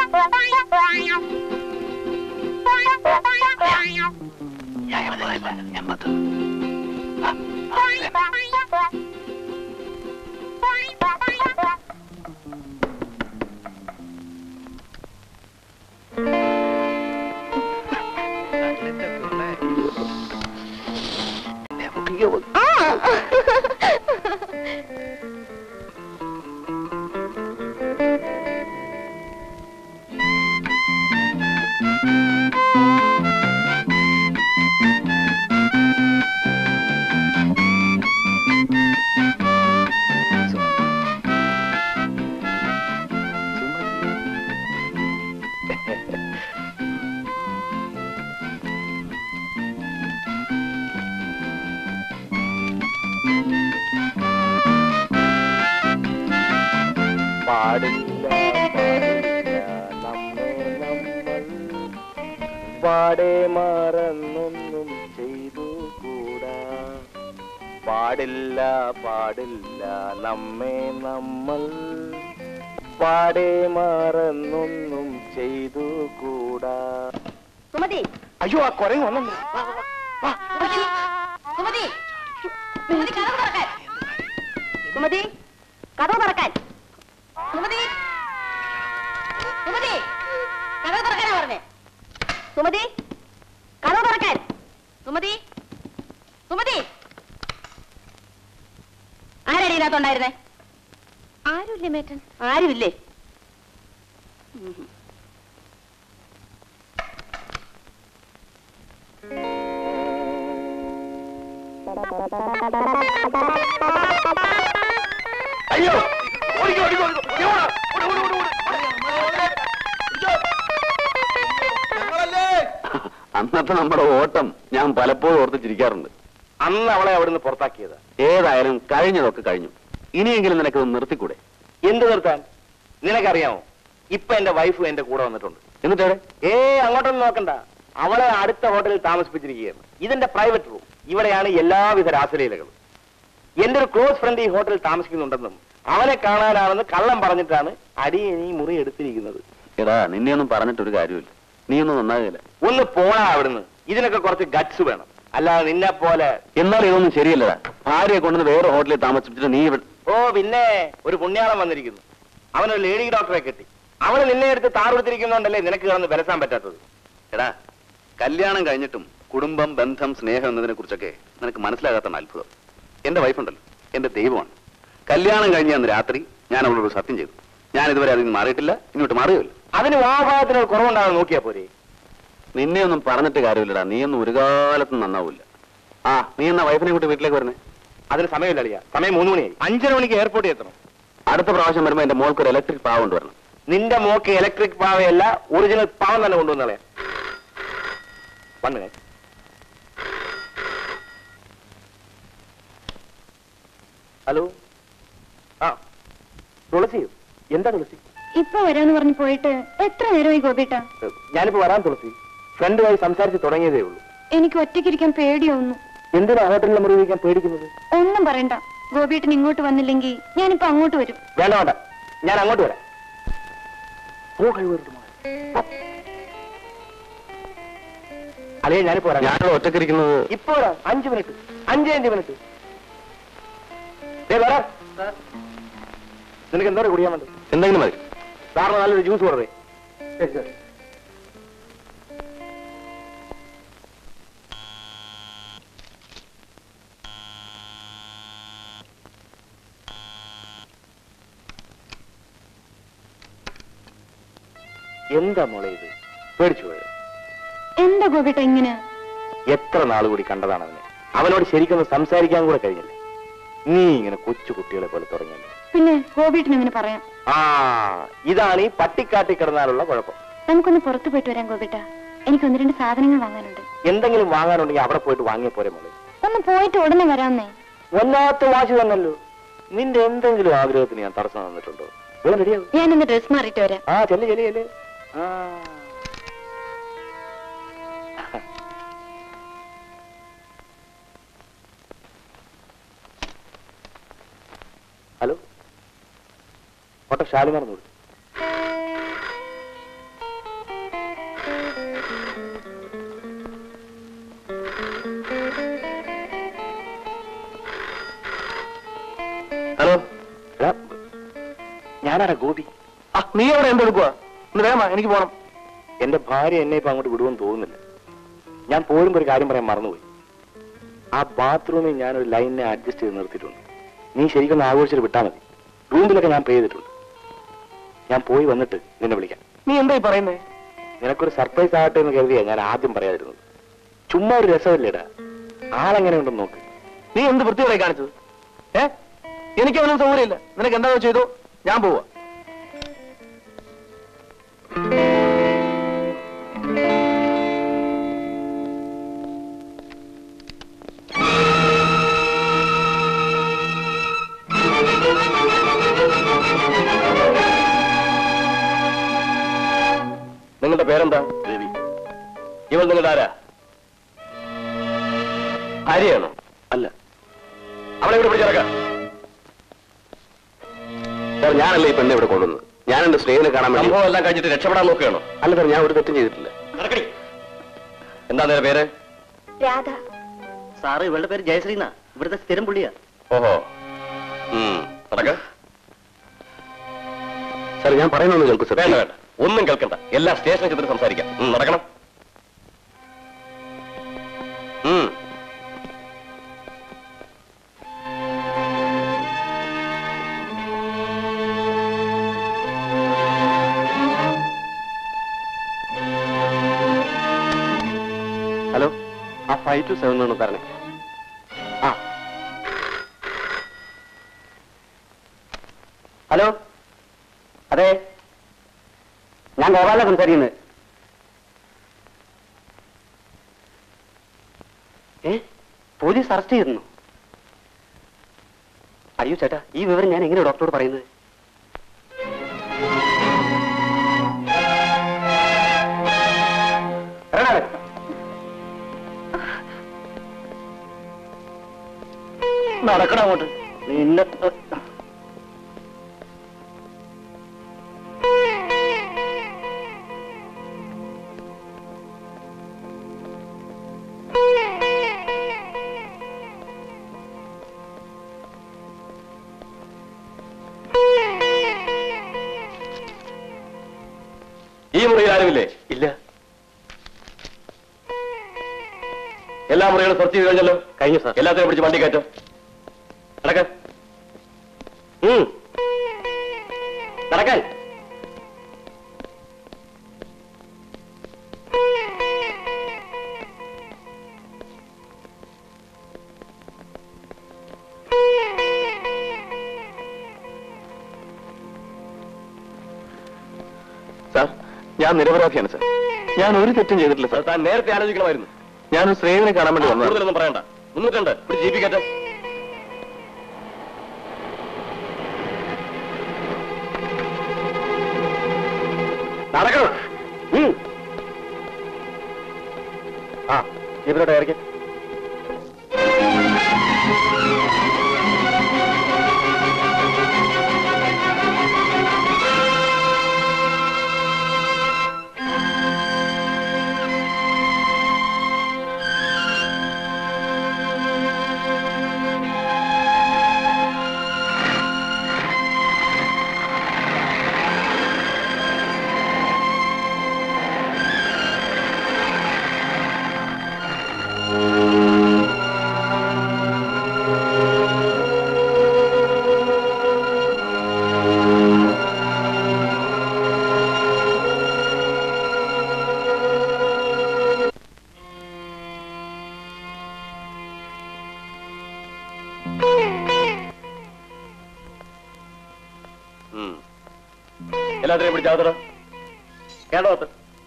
പാടില്ല പാടില്ല നമ്മെ നമ്മൾ പാടെ മറന്നൊന്നും ചെയ്തു കൂടാ പാടില്ല പാടില്ല നമ്മെ നമ്മൾ പാടെ മറന്നൊന്നും ചെയ്തു കൂടാ സുമതി അയ്യോ ആ കുരങ്ങ് വന്നു സുമതി സുമതി കഥ തുറക്കാൻ സുമതി കഥ തുറക്കാൻ സുമതി സുമതി കഥ തുറക്കാനാ പറഞ്ഞേ സുമതി കഥ തുറക്കാൻ സുമതി സുമതി ആരാടി ഇതിനകത്തുണ്ടായിരുന്നേ ആരുമില്ലേ മേറ്റൻ ആരുമില്ലേ ഉം. അയ്യോ ഓടിക്കോ ഓടിക്കോ ഓടിക്കോ ഓടി, ഓടി, ഓടി, ഓടി, ഓടി, അന്നത്തെ നമ്മുടെ ഓട്ടം ഞാൻ പലപ്പോഴും ഓർത്ത് ചിരിക്കാറുണ്ട് അന്ന് അവളെ അവിടുന്ന് പുറത്താക്കിയത് ഏതായാലും കഴിഞ്ഞതൊക്കെ കഴിഞ്ഞു ഇനിയെങ്കിലും നിനക്ക് നിർത്തിക്കൂടെ എന്ത് നിർത്താൻ നിനക്കറിയാമോ ഇപ്പൊ എന്റെ വൈഫ് എന്റെ കൂടെ വന്നിട്ടുണ്ട് എന്നിട്ട് ഏ അങ്ങോട്ടൊന്നും നോക്കണ്ട അവളെ അടുത്ത ഹോട്ടലിൽ താമസിപ്പിച്ചിരിക്കുകയാണ് ഇതെന്റെ പ്രൈവറ്റ് റൂം ഇവിടെയാണ് എല്ലാവിധ രാസലീലകളും എന്റെ ഒരു ക്ലോസ് ഫ്രണ്ട് ഈ ഹോട്ടലിൽ താമസിക്കുന്നുണ്ടെന്നും അവനെ കാണാനാണെന്ന് കള്ളം പറഞ്ഞിട്ടാണ് അടിയൻ ഈ മുറി എടുത്തിരിക്കുന്നത് എടാ നിന്നെ ഒന്നും പറഞ്ഞിട്ടൊരു കാര്യമില്ല നീ ഒന്നും നന്നാകില്ല ഒന്ന് പോണാ അവിടുന്ന് ഇതിനൊക്കെ കുറച്ച് ഗട്സ് വേണം അല്ലാതെ നിന്നെ പോലെ എന്നാൽ ഇതൊന്നും ശരിയല്ലടാ ഭാര്യയെ കൊണ്ടുവന്ന് വേറെ ഹോട്ടലിൽ താമസിപ്പിച്ചിട്ട് നീ ഇവിടെ ഓ പിന്നെ ഒരു പുണ്യാളം വന്നിരിക്കുന്നു അവനൊരു ലേഡി ഡോക്ടറെ കിട്ടി അവള് നിന്നെ എടുത്ത് താറെടുത്തിരിക്കുന്നോണ്ടല്ലേ നിനക്ക് കിടന്ന് ബലസാൻ പറ്റാത്തത് എടാ കല്യാണം കഴിഞ്ഞിട്ടും കുടുംബം ബന്ധം സ്നേഹം എന്നതിനെ കുറിച്ചൊക്കെ നിനക്ക് മനസ്സിലാകാത്ത അത്ഭുതം എന്റെ വൈഫുണ്ടല്ലോ എന്റെ ദൈവമാണ് കല്യാണം കഴിഞ്ഞ അന്ന് രാത്രി ഞാൻ അവളോട് ഒരു സത്യം ചെയ്തു ഞാൻ ഇതുവരെ അതിൽ നിന്ന് മാറിയിട്ടില്ല ഇങ്ങോട്ട് മാറുകയില്ല അതിന് വാഭാഗത്തിന് ഒരു കുറവുണ്ടാകാൻ നോക്കിയാ പോരെ നിന്നെ ഒന്നും പറഞ്ഞിട്ട് കാര്യമില്ലടാ നീ ഒന്നും ഒരു കാലത്തും നന്നാവൂല ആ നീ എന്നാ വൈഫിനെ കൂട്ടി വീട്ടിലേക്ക് വരുന്നേ അതിന് സമയമില്ല അളിയ സമയം മൂന്ന് മണിയായി അഞ്ചര മണിക്ക് എയർപോർട്ടിൽ എത്തണം അടുത്ത പ്രാവശ്യം വരുമ്പോ എന്റെ മോൾക്ക് ഒരു ഇലക്ട്രിക് പാവ കൊണ്ടുവരണം നിന്റെ മോക്ക് ഇലക്ട്രിക് പാവയല്ല ഒറിജിനൽ പാവം തന്നെ കൊണ്ടുവന്നളെ വൺ മിനിറ്റ് ഹലോ ആ തുളസിയോ എന്താ തുളസി ഇപ്പൊ വരാന്ന് പറഞ്ഞു പോയിട്ട് എത്ര നേരമായി ഗോപിട്ട ഏഹ്, ഞാനിപ്പോ വരാൻ തുളസി ഫ്രണ്ടുമായി സംസാരിച്ച് തുടങ്ങിയതേ ഉള്ളൂ എനിക്ക് ഒറ്റയ്ക്കിരിക്കാൻ പേടിയൊന്നു എന്തിനാ ഹോട്ടലിൽ മുറി വയ്ക്കാൻ പേടിക്കുന്നത് ഒന്നും പറയണ്ട ഗോപിയേട്ടൻ ഇങ്ങോട്ട് വന്നില്ലെങ്കിൽ ഞാനിപ്പോ അങ്ങോട്ട് വരും വേണ്ട വേണ്ട ഞാൻ അങ്ങോട്ട് വരാം ഓ കഴിവരുത് അല്ലേ ഞാനിപ്പോ വരാം ഞാനിവിടെ ഒറ്റക്കിരിക്കുന്നത് ഇപ്പൊ വരാം അഞ്ച് മിനിറ്റ് അഞ്ച് അഞ്ച് മിനിറ്റ് ദേ വരാം നിനക്ക് എന്തോ കുടിയാൻ വേണ്ടത് എന്തെങ്കിലും മതി സാറിന് നല്ലൊരു ജ്യൂസ് കൊടുത്തേ എന്താ മോളെ ഇത് പേടിച്ചു പോയോ എന്താ ഗോപിട്ട ഇങ്ങനെ എത്ര നാൾ കൂടി കണ്ടതാണ് അവനെ അവനോട് ശരിക്കൊന്ന് സംസാരിക്കാൻ കൂടെ കഴിഞ്ഞില്ല നീ ഇങ്ങനെ കൊച്ചു കുട്ടികളെ പോലെ തുടങ്ങിയല്ലോ പിന്നെ ഗോപിയേട്ടൻ ഇങ്ങനെ പറയാം ആ ഇതാണ് ഈ പട്ടിക്കാട്ടി കിടന്നാലുള്ള കുഴപ്പം നമുക്കൊന്ന് പുറത്തു പോയിട്ട് വരാം ഗോപിട്ട എനിക്ക് ഒന്ന് രണ്ട് സാധനങ്ങൾ വാങ്ങാനുണ്ട് എന്തെങ്കിലും വാങ്ങാനുണ്ടെങ്കിൽ അവിടെ പോയിട്ട് വാങ്ങിയ പോരെ മോളെ ഒന്ന് പോയിട്ട് ഉടനെ വരാന്നേ വല്ലാത്ത വാശി തന്നല്ലോ നിന്റെ എന്തെങ്കിലും ആഗ്രഹത്തിന് ഞാൻ തടസ്സം തന്നിട്ടുണ്ടോ ഇവിടെ റെഡിയാവും ഞാൻ ഇന്ന് ഡ്രസ് മാറിയിട്ട് വരാം ആ ചെല്ല് ചെല്ല് ചെല്ല് ആ ഹലോ ഓട്ടോ ഷാലിമാർ നോട് ഞാനാടാ ഗോപി ആ നീ അവിടെ എന്തെടുക്കുക ഒന്ന് വേഗമാ എനിക്ക് പോണം എന്റെ ഭാര്യ എന്നെ ഇപ്പൊ അങ്ങോട്ട് വിടുമെന്ന് തോന്നുന്നില്ല ഞാൻ പോരുമ്പോ ഒരു കാര്യം പറയാൻ മറന്നുപോയി ആ ബാത്റൂമിൽ ഞാൻ ഒരു ലൈനിനെ അഡ്ജസ്റ്റ് ചെയ്ത് നിർത്തിയിട്ടുണ്ട് നീ ശരിക്കും ഒന്ന് ആഘോഷിച്ചിട്ട് വിട്ടാൽ മതി റൂമിലൊക്കെ ഞാൻ പേ ചെയ്തിട്ടുണ്ട് ഞാൻ പോയി വന്നിട്ട് നിന്നെ വിളിക്കാം നീ എന്തായി പറയുന്നേ നിനക്കൊരു സർപ്രൈസ് ആകട്ടെ എന്ന് കരുതിയാ ഞാൻ ആദ്യം പറയാതിരുന്നത് ചുമ്മാ ഒരു രസമല്ലേടാ ആളെങ്ങനെ ഉണ്ടെന്ന് നോക്ക് നീ എന്ത് വൃത്തിയോടെ കാണിച്ചത് ഏ എനിക്ക് അവനും സൗകര്യമില്ല നിനക്ക് എന്താ ചെയ്തു ഞാൻ പോവാ നിങ്ങളുടെ പേരെന്താ രവി ഇവൾ നിങ്ങളുടെ ആരാ ഭാര്യയാണോ അല്ല അവളെ ഇവിടെ പിടിച്ചിറക്കാം സാർ ഞാനല്ല ഈ പെണ്ണെ ഇവിടെ കൊണ്ടുവന്നത് ഞാൻ എന്റെ സ്നേഹിതനെ കാണാൻ വേണ്ടി സംഭവം എല്ലാം കഴിഞ്ഞിട്ട് രക്ഷപ്പെടാൻ നോക്കുകയാണോ അല്ല സാർ ഞാൻ ഒരു തെറ്റും ചെയ്തിട്ടില്ല നടക്കടി എന്താ നിന്റെ പേര് രാധ സാറ് ഇവളുടെ പേര് ജയശ്രീ എന്നാ ഇവിടുത്തെ സ്ഥിരം പുള്ളിയാ ഓഹോ ഉം, നടക്ക സാർ ഞാൻ പറയുന്നൊന്ന് കേൾക്കൂ സാർ വേണ്ട വേണ്ട ഒന്നും കേൾക്കണ്ട എല്ലാം സ്റ്റേഷനിൽ ചെന്നിട്ട് സംസാരിക്കാം ഉം, നടക്കണം ഉം. ഹലോ ആ ഫൈവ് ടു സെവൻ ഒന്ന് പറഞ്ഞേ ആ ഹലോ അതെ ഞാൻ ഗോപാല സംസാരിക്കുന്നത് ഏ പോലീസ് അറസ്റ്റ് ചെയ്തിരുന്നു അയ്യോ ചേട്ടാ ഈ വിവരം ഞാൻ എങ്ങനെ ഡോക്ടറോട് പറയുന്നത് ഇറങ്ങാതെ. നടക്കടാ അങ്ങോട്ട് നിന്നെ ഈ മുറിയിൽ ആരുമില്ലേ ഇല്ല എല്ലാ മുറികളും സെർച്ച് ചെയ്ത് കഴിഞ്ഞല്ലോ കഴിഞ്ഞു സാർ എല്ലാത്തിനും പിടിച്ച് വണ്ടി കയറ്റം നടക്ക ഉം. നടക്കാൻ സാർ ഞാൻ നിരപരാധിയാണ് സാർ ഞാൻ ഒരു തെറ്റും ചെയ്തിട്ടില്ല സാർ താൻ നേരത്തെ ആലോചിക്കണമായിരുന്നു ഞാനൊരു സ്നേഹിതനെ കാണാൻ വേണ്ടി വന്നതാണ് കൂടുതലൊന്നും പറയണ്ട മുന്നൂറ്റുണ്ട് ഒരു ജി പി കയറ്റം നടക്കണം ഉം. ആ ജീപ്പിലോട്ട് ഇറക്കി ഉം. എല്ലാത്തിനെയും പിടിച്ചാത്തട കേടോത്ത്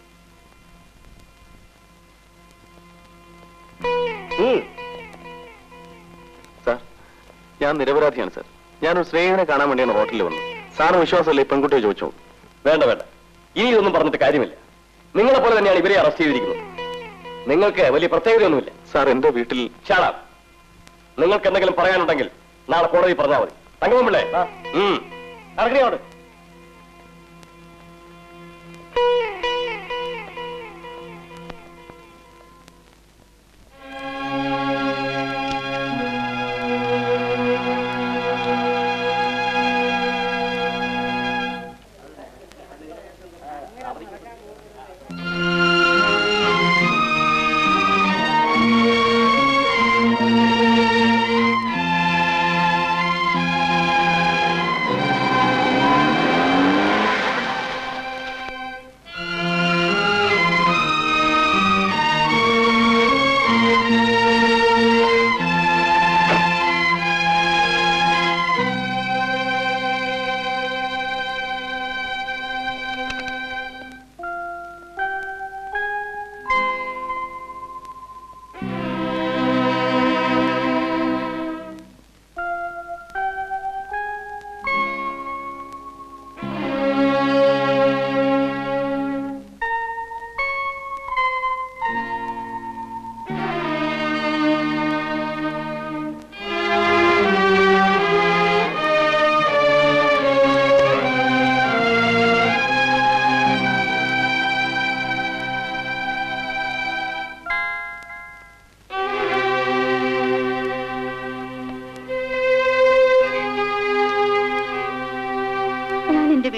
സാർ ഞാൻ നിരപരാധിയാണ് സാർ ഞാനൊരു സ്നേഹിതനെ കാണാൻ വേണ്ടിയാണ് ഹോട്ടലിൽ വന്നത് സാറിന് വിശ്വാസമല്ലേ ഈ പെൺകുട്ടിയെ ചോദിച്ചു വേണ്ട വേണ്ട ഇനി ഇതൊന്നും പറഞ്ഞിട്ട് കാര്യമില്ല നിങ്ങളെ പോലെ തന്നെയാണ് ഇവരെ അറസ്റ്റ് ചെയ്തിരിക്കുന്നത് നിങ്ങൾക്ക് വലിയ പ്രത്യേകതയൊന്നുമില്ല സാർ എന്റെ വീട്ടിൽ ഷാളാ നിങ്ങൾക്ക് എന്തെങ്കിലും പറയാനുണ്ടെങ്കിൽ നാളെ കോടതി പറഞ്ഞാൽ മതി തങ്കമ്പിള്ളേ ഇറങ്ങിയോട്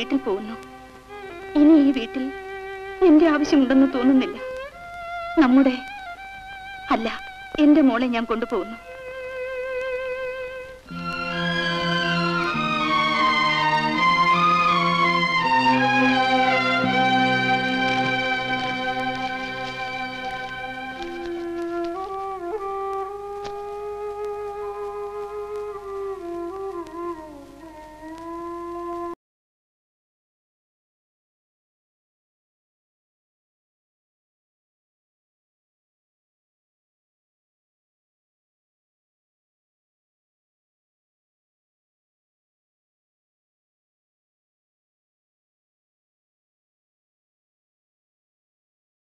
വീട്ടിൽ പോകുന്നു ഇനി ഈ വീട്ടിൽ എന്റെ ആവശ്യമുണ്ടെന്ന് തോന്നുന്നില്ല നമ്മുടെ അല്ല എന്റെ മോളെ ഞാൻ കൊണ്ടുപോകുന്നു